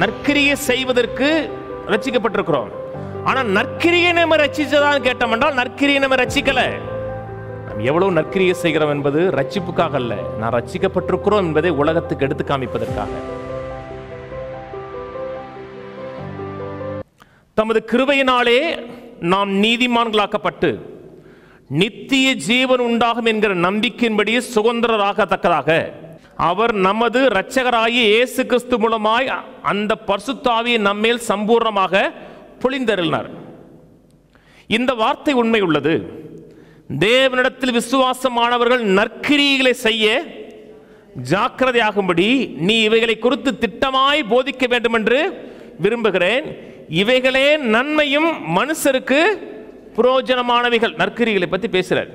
நற்கிரியை செய்வதற்கு ரட்சிக்கப்பட்டிருக்கிறோம் ஆனா நற்கிரியை நம்ம ரட்சிச்சதான்னு கேட்டோம் என்றால் நற்கிரியை நம்ம ரட்சிக்கல நாம் எவ்வளவு நற்கிரியை செய்கிறோம் என்பது ரட்சிப்புக்காக அல்ல நான் ரட்சிக்கப்பட்டிருக்கிறோம் என்பதை உலகத்துக்கு எடுத்து காமிப்பதற்காக தமது கிருபையினாலே நாம் நீதிமான்களாக்கப்பட்டு நித்திய ஜீவன் உண்டாகும் என்கிற நம்பிக்கையின்படி சுதந்திரராகத்தக்கதாக அவர் நமது இரட்சகராகிய இயேசு கிறிஸ்து மூலமாய் அந்த பரிசுத்தாவியை நம்மேல் சம்பூர்ணமாக பொழிந்தருளினார் இந்த வார்த்தை உண்மை உள்ளது தேவனிடத்தில் விசுவாசமானவர்கள் நற்கிரிகளை செய்ய ஜாக்கிரதையாகும்படி நீ இவைகளை குறித்து திட்டமாய் போதிக்க வேண்டும் என்று விரும்புகிறேன் இவைகளே நன்மையும் மனுஷருக்கு புரோஜனமானவைகள் நற்கிரிகளை பத்தி பேசுறார்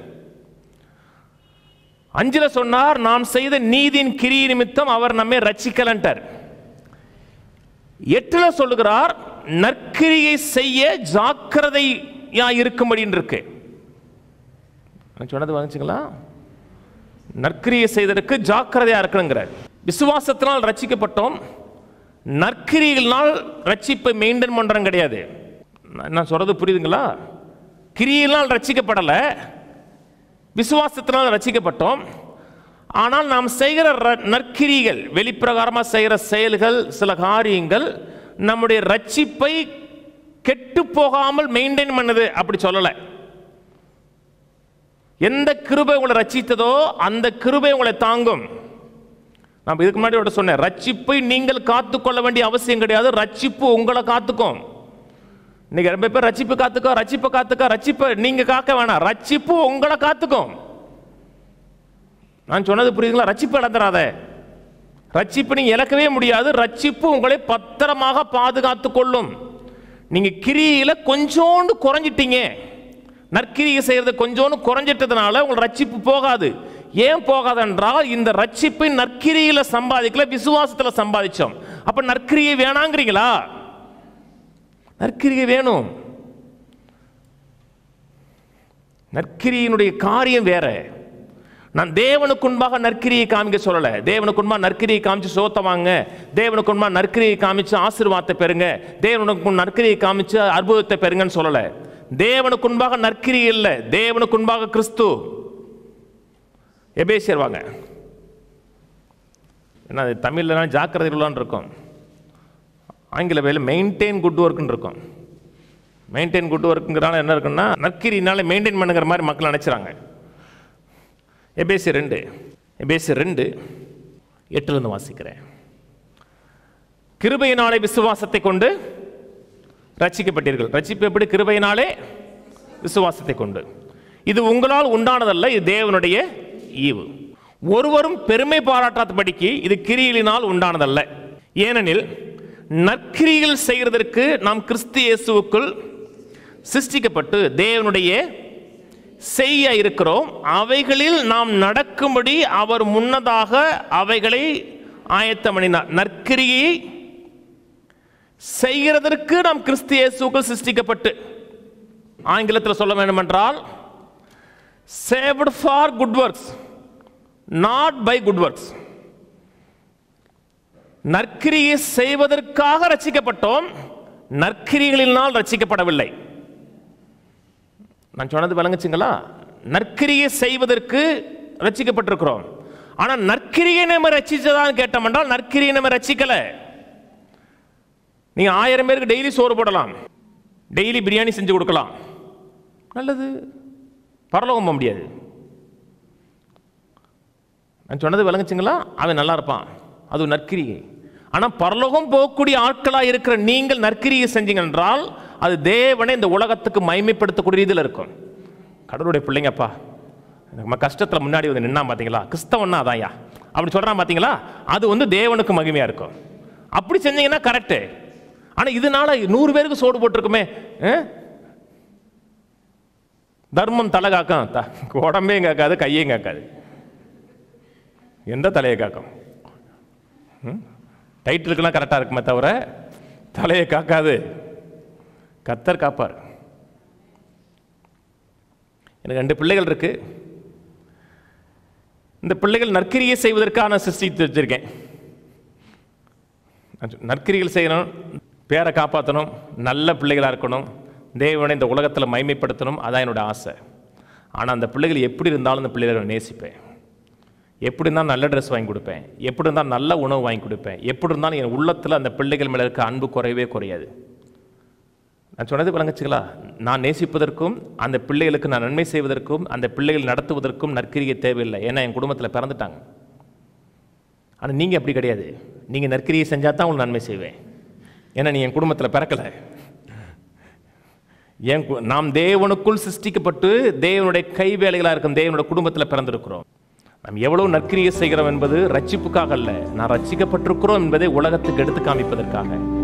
அஞ்சுல சொன்னார் நாம் செய்த நீதியின் கிரி நிமித்தம் அவர் நம்மை ரட்சிக்கலன்ட்டார் எட்டுல சொல்லுகிறார் நற்கிரியை செய்ய ஜாக்கிரதையா இருக்கும்படி இருக்கு நான் சொன்னது வாங்கிச்சிங்களா நற்கிரியை செய்ததற்கு ஜாக்கிரதையா இருக்கணுங்கிறார் விசுவாசத்தினால் ரட்சிக்கப்பட்டோம் நற்கிரியினால் ரட்சிப்பை மெயின்டைன் பண்றோம் கிடையாது நான் நான் சொல்றது புரியுதுங்களா கிரியினால் ரட்சிக்கப்படலை விசுவாசத்தினால் ரட்சிக்கப்பட்டோம் ஆனால் நாம் செய்கிற ர- நற்கிரிகள் வெளிப்பிரகாரமாக செய்கிற செயல்கள் சில காரியங்கள் நம்முடைய ரட்சிப்பை கெட்டு போகாமல் மெயின்டைன் பண்ணுது அப்படி சொல்லலை எந்த கிருபை உங்களை ரட்சித்ததோ அந்த கிருபை உங்களை தாங்கும் நான் இதுக்கு முன்னாடி ஒருத்தர் சொன்னேன் ரட்சிப்பை நீங்கள் காத்துக்கொள்ள வேண்டிய அவசியம் கிடையாது ரட்சிப்பு உங்களை காத்துக்கும் இன்னைக்கு ரொம்ப பேர் ரட்சிப்பு காத்துக்கோ ரட்சிப்பை காத்துக்கோ ரட்சிப்பை நீங்க காக்க வேணாம் ரட்சிப்பு உங்களை காத்துக்கும் நான் சொன்னது புரியுதுங்களா ரட்சிப்பு இழந்துடாத ரட்சிப்பு நீங்க இழக்கவே முடியாது ரட்சிப்பு உங்களை பத்திரமாக பாதுகாத்து கொள்ளும் நீங்க கிரியில கொஞ்சோண்டு குறைஞ்சிட்டீங்க நற்கிரியை செய்யறது கொஞ்சோண்டு குறைஞ்சிட்டதுனால உங்கள் ரட்சிப்பு போகாது ஏன் போகாது என்றால் இந்த ரட்சிப்பை நற்கிரியில சம்பாதிக்கல விசுவாசத்துல சம்பாதிச்சோம் அப்ப நற்கிரியை வேணாங்கிறீங்களா நற்கிரியை வேணும் நற்கிரியினுடைய காரியம் வேற நான் தேவனுக்கு முன்பாக நற்கிரியை காமிக்க சொல்லலை தேவனுக்கு முன்பாக நற்கிரியை காமிச்சு சோத்த வாங்க தேவனுக்கு முன்பாக நற்கிரியை காமிச்சு ஆசீர்வாதத்தை பெறுங்க தேவனுக்கு முன் நற்கிரியை காமிச்சு அற்புதத்தை பெறுங்கன்னு சொல்லலை தேவனுக்கு முன்பாக நற்கிரி இல்லை தேவனுக்கு முன்பாக கிறிஸ்து எபேசியர் வாங்க என்ன அது தமிழ்லாம் ஜாக்கிரதை உள்ளான்னு இருக்கும் ஆங்கில வேலை மெயின்டைன் குட் ஒர்க்குன்னு இருக்கும் மெயின்டைன் குட் ஒர்க்குங்கிறனால என்ன இருக்குன்னா நற்கிரினால மெயின்டைன் பண்ணுங்கிற மாதிரி மக்கள் நினைச்சுறாங்க எபேசி ரெண்டு எபேசி ரெண்டு எட்டுலேருந்து வாசிக்கிறேன் கிருபையினாலே விசுவாசத்தை கொண்டு ரட்சிக்கப்பட்டீர்கள் ரட்சிப்பு எப்படி கிருபையினாலே விசுவாசத்தை கொண்டு இது உங்களால் உண்டானதல்ல இது தேவனுடைய ஈவு ஒருவரும் பெருமை பாராட்டாதபடிக்கு இது கிரியினால் உண்டானதல்ல ஏனெனில் நற்கிரிகள் செய்கிறதற்கு நாம் கிறிஸ்து இயேசுவுக்குள் சிருஷ்டிக்கப்பட்டு தேவனுடைய செய்ய இருக்கிறோம் அவைகளில் நாம் நடக்கும்படி அவர் முன்னதாக அவைகளை ஆயத்தம் பண்ணினார் நற்கிரியை செய்கிறதற்கு நாம் கிறிஸ்து இயேசுக்குள் சிருஷ்டிக்கப்பட்டு ஆங்கிலத்தில் சொல்ல வேண்டும் என்றால் saved for good works not by good works நற்கிரியை செய்வதற்காக ரட்சிக்கப்பட்டோம் நற்கிரிகளினால் ரட்சிக்கப்படவில்லை நான் சொன்னது விளங்குச்சுங்களா நற்கிரியை செய்வதற்கு ரட்சிக்கப்பட்டிருக்கிறோம் ஆனா நற்கிரியை நம்ம ரட்சிச்சதான்னு கேட்டோம் என்றால் நற்கிரியை நம்ம ரட்சிக்கல நீங்க ஆயிரம் பேருக்கு டெய்லி சோறு போடலாம் டெய்லி பிரியாணி செஞ்சு கொடுக்கலாம் நல்லது பரலோகம் போக முடியாது நான் சொன்னது விளங்குச்சுங்களா அவன் நல்லா இருப்பான் அது நற்கிரியை ஆனால் பரலோகம் போகக்கூடிய ஆட்களாக இருக்கிற நீங்கள் நற்கிரியை செஞ்சீங்க என்றால் அது தேவனை இந்த உலகத்துக்கு மைமைப்படுத்தக்கூடிய இதில் இருக்கும் கடவுளுடைய பிள்ளைங்கப்பா நம்ம கஷ்டத்தில் முன்னாடி வந்து நின்னா பார்த்தீங்களா கிறிஸ்தவன்னா அதான்யா அப்படி சொல்கிறான் பார்த்தீங்களா அது வந்து தேவனுக்கு மகிமையாக இருக்கும் அப்படி செஞ்சீங்கன்னா கரெக்டு ஆனால் இதனால நூறு பேருக்கு சோடு போட்டிருக்குமே ஆ? தர்மம் தலை காக்கும் த- உடம்பையும் காக்காது கையையும் காக்காது எந்த தலையை காக்கும் ம்? டைட்டிலுக்கெல்லாம் கரெக்டாக இருக்குமே தவிர தலையை காக்காது கத்தர் காப்பார் எனக்கு ரெண்டு பிள்ளைகள் இருக்கு இந்த பிள்ளைகள் நற்கிரியை செய்வதற்காக நான் சிருஷ்டித்து வச்சிருக்கேன் நற்கிரிகள் செய்யணும் பேரை காப்பாற்றணும் நல்ல பிள்ளைகளாக இருக்கணும் தேவனை இந்த உலகத்தில் மைமைப்படுத்தணும் அதான் என்னோட ஆசை ஆனால் அந்த பிள்ளைகள் எப்படி இருந்தாலும் அந்த பிள்ளைகளை நான் நேசிப்பேன் எப்படி இருந்தாலும் நல்ல ட்ரெஸ் வாங்கி கொடுப்பேன் எப்படி இருந்தாலும் நல்ல உணவு வாங்கி கொடுப்பேன் எப்படி இருந்தாலும் என் உள்ளத்தில் அந்த பிள்ளைகள் மேலே இருக்க அன்பு குறையவே குறையாது நான் சொன்னது விளங்குச்சுங்களா நான் நேசிப்பதற்கும் அந்த பிள்ளைகளுக்கு நான் நன்மை செய்வதற்கும் அந்த பிள்ளைகள் நடத்துவதற்கும் நற்கிரியை தேவையில்லை ஏன்னா என் குடும்பத்தில் பிறந்துட்டாங்க ஆனால் நீங்கள் அப்படி கிடையாது நீங்கள் நற்கிரியை செஞ்சால் தான் உங்களுக்கு நன்மை செய்வேன் ஏன்னா நீ என் குடும்பத்தில் பிறக்கலை என் கு- நாம் தேவனுக்குள் சிருஷ்டிக்கப்பட்டு தேவனுடைய கை வேலைகளாக இருக்கும் தேவனுடைய குடும்பத்தில் பிறந்திருக்கிறோம் நாம் எவ்வளவு நற்கிரியை செய்கிறோம் என்பது ரட்சிப்புக்காக அல்ல நான் ரட்சிக்கப்பட்டிருக்கிறோம் என்பதை உலகத்துக்கு எடுத்து காமிப்பதற்காக